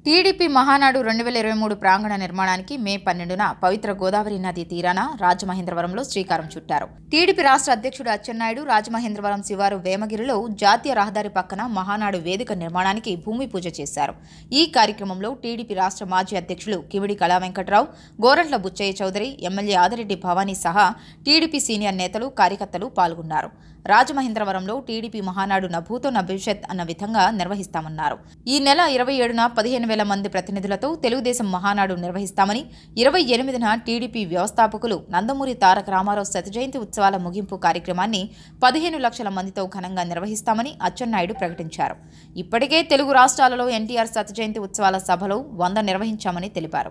TDP Mahanadu రెండు వేల ఇరవై మూడు ప్రాంగణ నిర్మాణానికి మే పన్నెండున పవిత్ర గోదావరి నది తీరాన రాజమహేంద్రవరంలో శ్రీకారం చుట్టారు టీడీపీ రాష్ట్ర అధ్యక్షుడు అచ్చెన్నాయుడు రాజమహేంద్రవరం శివారు వేమగిరిలో జాతీయ రహదారి పక్కన మహానాడు వేదిక నిర్మాణానికి భూమి పూజ చేశారు ఈ కార్యక్రమంలో టీడీపీ రాష్ట్ర మాజీ అధ్యక్షులు కిమిడి కళా వెంకట్రావు గోరంట్ల బుచ్చయ్య చౌదరి ఎమ్మెల్యే ఆదిరెడ్డి భవానీ సహా టీడీపీ సీనియర్ నేతలు కార్యకర్తలు పాల్గొన్నారు రాజమహేంద్రవరంలో టీడీపీ మహానాడు నభూతో నభవిష్యత్ అన్న విధంగా నిర్వహిస్తామన్నారు ఈ నెల ఇరవై ఏడున పదిహేను వేల మంది ప్రతినిధులతో తెలుగుదేశం మహానాడు నిర్వహిస్తామని ఇరవై ఎనిమిదిన టీడీపీ వ్యవస్థాపకులు నందమూరి తారక రామారావు శత జయంతి ఉత్సవాల ముగింపు కార్యక్రమాన్ని పదిహేను లక్షల మందితో ఘనంగా నిర్వహిస్తామని అచ్చెన్నాయుడు ప్రకటించారు ఇప్పటికే తెలుగు రాష్ట్రాలలో ఎన్టీఆర్ శత జయంతి ఉత్సవాల సభలో వంద నిర్వహించామని తెలిపారు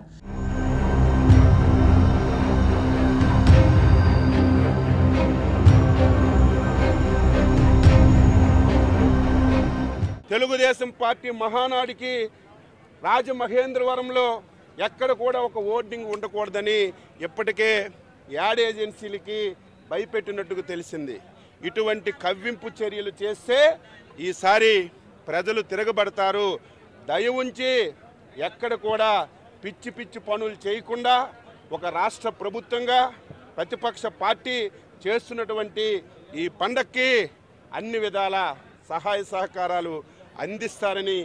తెలుగుదేశం పార్టీ మహానాడికి రాజమహేంద్రవరంలో ఎక్కడ కూడా ఒక ఓటింగ్ ఉండకూడదని ఇప్పటికే యాడ్ ఏజెన్సీలకి భయపెట్టినట్టుగా తెలిసింది ఇటువంటి కవ్వింపు చర్యలు చేస్తే ఈసారి ప్రజలు తిరగబడతారు దయ ఉంచి ఎక్కడ కూడా పిచ్చి పిచ్చి పనులు చేయకుండా ఒక రాష్ట్ర ప్రభుత్వంగా ప్రతిపక్ష పార్టీ చేస్తున్నటువంటి ఈ పండక్కి అన్ని విధాల సహాయ సహకారాలు అందిస్తారని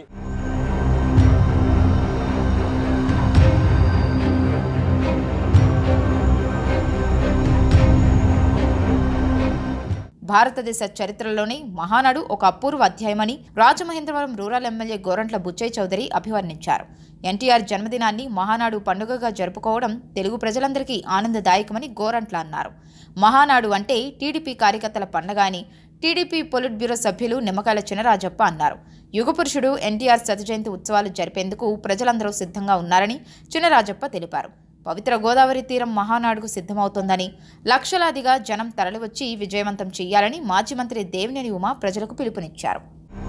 భారతదేశ చరిత్రలోనే మహానాడు ఒక అపూర్వ అధ్యాయమని రాజమహేంద్రవరం రూరల్ ఎమ్మెల్యే గోరంట్ల బుచ్చయ్య చౌదరి అభివర్ణించారు ఎన్టీఆర్ జన్మదినాన్ని మహానాడు పండుగగా జరుపుకోవడం తెలుగు ప్రజలందరికీ ఆనందదాయకమని గోరంట్ల అన్నారు మహానాడు అంటే టీడీపీ కార్యకర్తల పండగ అని టీడీపీ పొలిట్ బ్యూరో సభ్యులు నిమ్మకాయల చినరాజప్ప అన్నారు యుగపురుషుడు ఎన్టీఆర్ శత జయంతి ఉత్సవాలు జరిపేందుకు ప్రజలందరూ సిద్ధంగా ఉన్నారని చినరాజప్ప తెలిపారు పవిత్ర గోదావరి తీరం మహానాడుకు సిద్ధమవుతోందని లక్షలాదిగా జనం తరలివచ్చి విజయవంతం చేయాలని మాజీ మంత్రి దేవినేని ఉమా ప్రజలకు పిలుపునిచ్చారు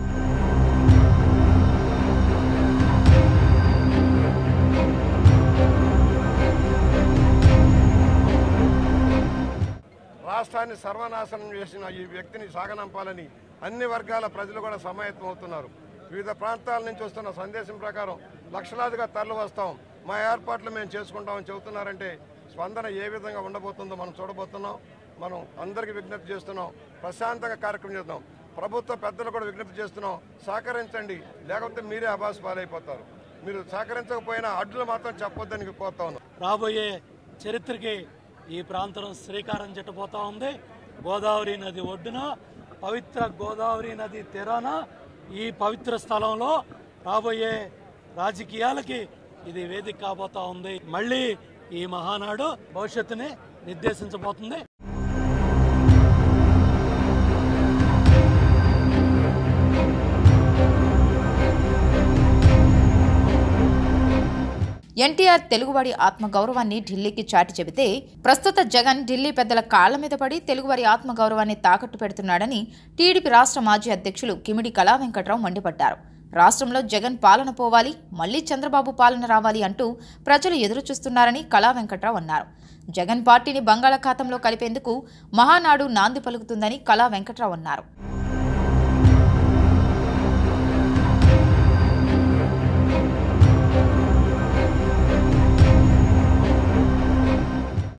రాష్ట్రాన్ని సర్వనాశనం చేసిన ఈ వ్యక్తిని సాగనంపాలని అన్ని వర్గాల ప్రజలు కూడా సమాయత్తం అవుతున్నారు వివిధ ప్రాంతాల నుంచి వస్తున్న సందేశం ప్రకారం లక్షలాదిగా తరలి వస్తాం మా ఏర్పాట్లు మేము చేసుకుంటామని చెబుతున్నారంటే స్పందన ఏ విధంగా ఉండబోతుందో మనం చూడబోతున్నాం మనం అందరికీ విజ్ఞప్తి చేస్తున్నాం ప్రశాంతంగా కార్యక్రమం చేస్తున్నాం ప్రభుత్వ పెద్దలు కూడా విజ్ఞప్తి చేస్తున్నాం సహకరించండి లేకపోతే మీరే అబాస్ పాలైపోతారు మీరు సహకరించకపోయినా అడ్డులు మాత్రం చెప్పొద్దని కోరుతా ఉన్నాం రాబోయే చరిత్రకి ఈ ప్రాంతం శ్రీకారం చుట్టబోతా ఉంది గోదావరి నది ఒడ్డున పవిత్ర గోదావరి నది తీరాన ఈ పవిత్ర స్థలంలో రాబోయే రాజకీయాలకి ఇది వేదిక కాబోతా ఉంది మళ్ళీ ఈ మహానాడు భవిష్యత్తుని నిర్దేశించబోతుంది ఎన్టీఆర్ తెలుగువాడి ఆత్మగౌరవాన్ని ఢిల్లీకి చాటి చెబితే ప్రస్తుత జగన్ ఢిల్లీ పెద్దల కాళ్ల మీద పడి తెలుగువారి ఆత్మగౌరవాన్ని తాకట్టు పెడుతున్నాడని టీడీపీ రాష్ట్ర మాజీ అధ్యక్షులు కిమిడి కళా వెంకట్రావు మండిపడ్డారు రాష్ట్రంలో జగన్ పాలన పోవాలి మళ్లీ చంద్రబాబు పాలన రావాలి అంటూ ప్రజలు ఎదురు చూస్తున్నారని కళా వెంకట్రావు అన్నారు జగన్ పార్టీని బంగాళాఖాతంలో కలిపేందుకు మహానాడు నాంది పలుకుతుందని కళా వెంకట్రావు అన్నారు